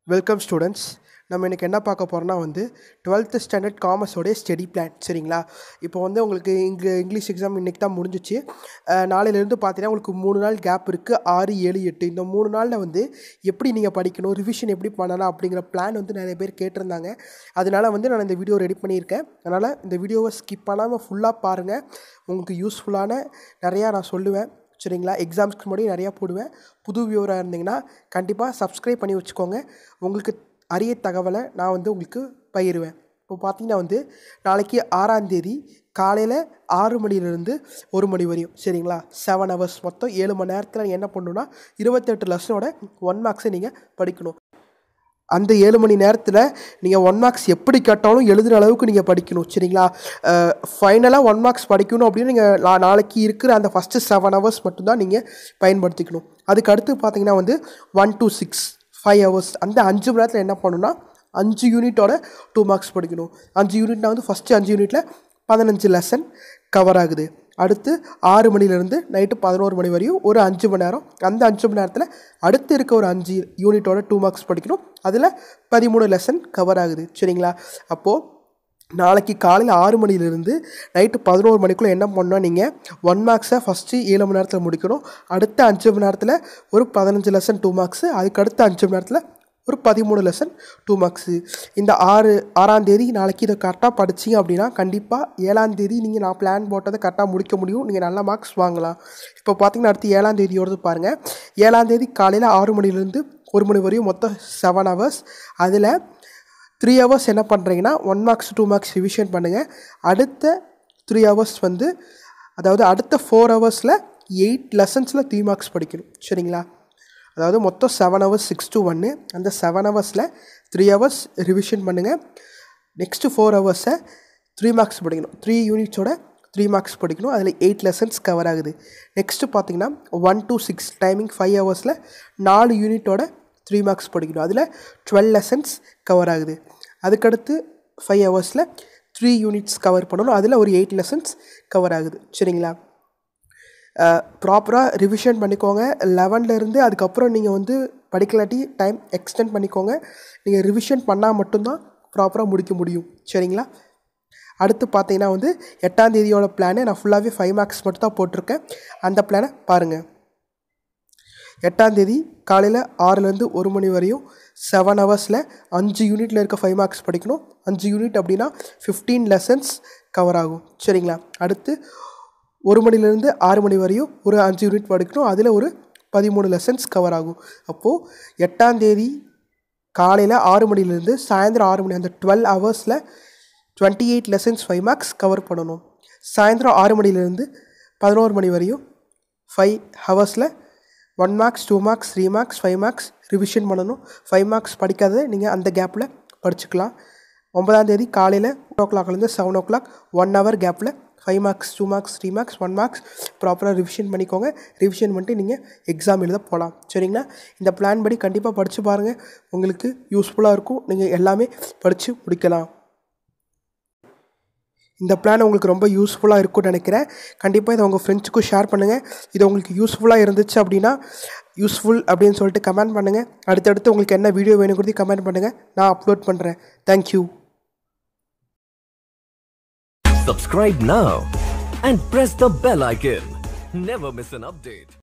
Welcome students நம்ம இன்றைக்கி என்ன பார்க்க போகிறோம்னா வந்து டுவெல்த்து ஸ்டாண்டர்ட் காமர்ஸோடைய ஸ்டடி பிளான் சரிங்களா இப்போ வந்து உங்களுக்கு இங்கே இங்கிலீஷ் எக்ஸாம் இன்றைக்கி தான் முடிஞ்சிச்சு அஹ் நாளையிலேருந்து பார்த்தீங்கன்னா உங்களுக்கு மூணு நாள் கேப் இருக்குது ஆறு ஏழு எட்டு இந்த மூணு நாளில் வந்து எப்படி நீங்கள் படிக்கணும் ரிவிஷன் எப்படி பண்ணலாம் அப்படிங்கிற பிளான் வந்து நிறைய பேர் கேட்டிருந்தாங்க அதனால் வந்து நான் இந்த வீடியோ ரெடி பண்ணியிருக்கேன் அதனால் இந்த வீடியோவை ஸ்கிப் பண்ணாமல் ஃபுல்லாக பாருங்கள் உங்களுக்கு யூஸ்ஃபுல்லான நிறையா நான் சொல்லுவேன் சரிங்களா எக்ஸாம்ஸ்க்கு முன்னாடி நிறையா போடுவேன் புது வியூவராக இருந்தீங்கன்னா கண்டிப்பாக சப்ஸ்கிரைப் பண்ணி வச்சுக்கோங்க உங்களுக்கு அரிய தகவலை நான் வந்து உங்களுக்கு பகிருவேன் இப்போ பார்த்தீங்கன்னா வந்து நாளைக்கு ஆறாம் தேதி காலையில் ஆறு மணிலேருந்து ஒரு மணி வரையும் சரிங்களா செவன் ஹவர்ஸ் மொத்தம் ஏழு மணி நேரத்தில் நீங்கள் என்ன பண்ணணுன்னா இருபத்தெட்டு லெசனோட ஒன் மார்க்ஸை நீங்கள் படிக்கணும் அந்த ஏழு மணி நேரத்தில் நீங்கள் ஒன் மார்க்ஸ் எப்படி கேட்டாலும் எழுதுகிற அளவுக்கு நீங்கள் படிக்கணும் சரிங்களா ஃபைனலாக ஒன் மார்க்ஸ் படிக்கணும் அப்படின்னு நீங்கள் நா நாளைக்கு இருக்கிற அந்த ஃபஸ்ட்டு செவன் ஹவர்ஸ் மட்டும்தான் நீங்கள் பயன்படுத்திக்கணும் அதுக்கு அடுத்து பார்த்தீங்கன்னா வந்து one to six five hours அந்த அஞ்சு மணி நேரத்தில் என்ன பண்ணணும்னா அஞ்சு யூனிட்டோட டூ மார்க்ஸ் படிக்கணும் அஞ்சு யூனிட்னா வந்து ஃபஸ்ட்டு அஞ்சு யூனிட்டில் பதினஞ்சு லெசன் கவர் ஆகுது அடுத்து ஆறு மணிலேருந்து நைட்டு பதினோரு மணி வரையும் ஒரு அஞ்சு மணி நேரம் அந்த அஞ்சு மணி நேரத்தில் அடுத்து இருக்க ஒரு அஞ்சு யூனிட்டோட டூ மார்க்ஸ் படிக்கணும் அதில் பதிமூணு லெசன் கவர் ஆகுது சரிங்களா அப்போது நாளைக்கு காலையில் ஆறு மணிலேருந்து நைட்டு பதினோரு மணிக்குள்ளே என்ன பண்ணணும் நீங்கள் ஒன் மார்க்ஸை ஃபஸ்ட்டு ஏழு மணி நேரத்தில் முடிக்கணும் அடுத்த அஞ்சு மணி நேரத்தில் ஒரு பதினஞ்சு லெசன் டூ மார்க்ஸு அதுக்கு அடுத்த அஞ்சு மணி நேரத்தில் ஒரு பதிமூணு லெசன் டூ மார்க்ஸு இந்த ஆறு ஆறாம் தேதி நாளைக்கு இதை கரெக்டாக படிச்சிங்க அப்படின்னா கண்டிப்பாக ஏழாம் தேதி நீங்கள் நான் பிளான் போட்டதை கரெக்டாக முடிக்க முடியும் நீங்கள் நல்ல மார்க்ஸ் வாங்கலாம் இப்போ பார்த்தீங்கன்னா அடுத்து ஏழாம் தேதியோடது பாருங்கள் ஏழாம் தேதி காலையில் ஆறு மணிலேருந்து ஒரு மணி வரையும் மொத்தம் செவன் ஹவர்ஸ் அதில் த்ரீ ஹவர்ஸ் என்ன பண்ணுறீங்கன்னா one marks two marks revision பண்ணுங்கள் அடுத்த த்ரீ ஹவர்ஸ் வந்து அதாவது அடுத்த ஃபோர் ஹவர்ஸில் எயிட் லெசன்ஸில் த்ரீ மார்க்ஸ் படிக்கணும் சரிங்களா அதாவது மொத்தம் செவன் ஹவர்ஸ் சிக்ஸ் to ஒன்று அந்த செவன் ஹவர்ஸில் த்ரீ ஹவர்ஸ் ரிவிஷன் பண்ணுங்கள் நெக்ஸ்ட்டு ஃபோர் ஹவர்ஸை த்ரீ மார்க்ஸ் படிக்கணும் த்ரீ யூனிட்ஸோட த்ரீ மார்க்ஸ் படிக்கணும் அதில் எயிட் லெசன்ஸ் கவர் ஆகுது நெக்ஸ்ட்டு பார்த்தீங்கன்னா one to six timing five ஹவர்ஸில் நாலு யூனிட்டோட த்ரீ மார்க்ஸ் படிக்கணும் அதில் டுவெல் லெசன்ஸ் கவர் ஆகுது அதுக்கடுத்து ஃபைவ் ஹவர்ஸில் த்ரீ யூனிட்ஸ் கவர் பண்ணணும் அதில் ஒரு எயிட் லெசன்ஸ் கவர் ஆகுது சரிங்களா ப்ராப்பராக ரிவிஷன் பண்ணிக்கோங்க லெவன்லேருந்து அதுக்கப்புறம் நீங்கள் வந்து படிக்கலாட்டி டைம் எக்ஸ்டெண்ட் பண்ணிக்கோங்க நீங்கள் ரிவிஷன் பண்ணால் மட்டும்தான் ப்ராப்பராக முடிக்க முடியும் சரிங்களா அடுத்து பார்த்தீங்கன்னா வந்து எட்டாம் தேதியோட பிளானு நான் ஃபுல்லாகவே ஃபைவ் மார்க்ஸ் மட்டும் தான் போட்டிருக்கேன் அந்த பிளானை பாருங்கள் எட்டாம் தேதி காலையில் ஆறுலேருந்து ஒரு மணி வரையும் செவன் ஹவர்ஸில் அஞ்சு யூனிட்டில் இருக்க ஃபைவ் மார்க்ஸ் படிக்கணும் அஞ்சு யூனிட் அப்படின்னா ஃபிஃப்டீன் லெசன்ஸ் கவர் ஆகும் சரிங்களா அடுத்து ஒரு மணிலேருந்து ஆறு மணி வரையும் ஒரு அஞ்சு யூனிட் படிக்கணும் அதில் ஒரு பதிமூணு லெசன்ஸ் கவர் ஆகும் அப்போது எட்டாம் தேதி காலையில் ஆறு மணிலேருந்து சாயந்தரம் ஆறு மணி அந்த டுவெல் ஹவர்ஸில் twenty eight lessons five marks cover பண்ணணும் சாயந்தரம் ஆறு மணிலேருந்து பதினோரு மணி வரையும் ஃபைவ் ஹவர்ஸில் one marks two marks three marks five marks revision பண்ணணும் ஃபைவ் மார்க்ஸ் படிக்காததை நீங்கள் அந்த கேப்பில் படிச்சுக்கலாம் ஒன்பதாம் தேதி காலையில் டூ ஓ கிளாக்லேருந்து seven o'clock one hour கேப்பில் five marks two marks three marks one marks ப்ராப்பராக ரிவிஷன் பண்ணிக்கோங்க ரிவிஷன் பண்ணிட்டு நீங்கள் எக்ஸாம் எழுத போகலாம் சரிங்களா இந்த பிளான் படி கண்டிப்பாக படித்து பாருங்கள் உங்களுக்கு யூஸ்ஃபுல்லாக இருக்கும் நீங்கள் எல்லாமே படித்து முடிக்கலாம் இந்த பிளான் உங்களுக்கு ரொம்ப யூஸ்ஃபுல்லாக இருக்கும்னு நினைக்கிறேன் கண்டிப்பாக இதை உங்கள் ஃப்ரெண்ட்ஸுக்கும் ஷேர் பண்ணுங்கள் இது உங்களுக்கு யூஸ்ஃபுல்லாக இருந்துச்சு அப்படின்னா யூஸ்ஃபுல் அப்படின்னு சொல்லிட்டு கமெண்ட் பண்ணுங்கள் அடுத்தடுத்து உங்களுக்கு என்ன வீடியோ வேணுங்கிறதையும் கமெண்ட் பண்ணுங்கள் நான் அப்லோட் பண்ணுறேன் thank you Subscribe now and press the bell icon. Never miss an update.